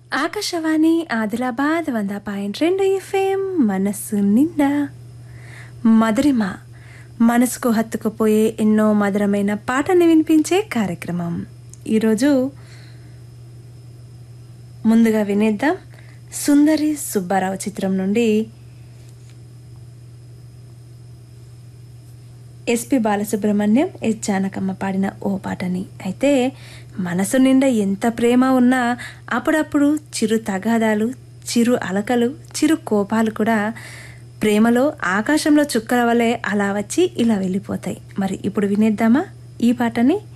ఆకాశవాణి ఆదిలాబాద్ వంద పాయింట్ రెండు ఎఫ్ఎం మనస్సు నిండా మధురిమ మనసుకు హత్తుకుపోయే ఎన్నో మధురమైన పాటని వినిపించే కార్యక్రమం ఈరోజు ముందుగా వినేద్దాం సుందరి సుబ్బారావు చిత్రం నుండి ఎస్పి బాలసుబ్రహ్మణ్యం ఎస్ జానకమ్మ పాడిన ఓ పాటని అయితే మనసు నిండా ఎంత ప్రేమ ఉన్నా అప్పుడప్పుడు చిరు తగాదాలు చిరు అలకలు చిరు కోపాలు కూడా ప్రేమలో ఆకాశంలో చుక్కల వలె అలా వచ్చి ఇలా వెళ్ళిపోతాయి మరి ఇప్పుడు వినేద్దామా ఈ పాటని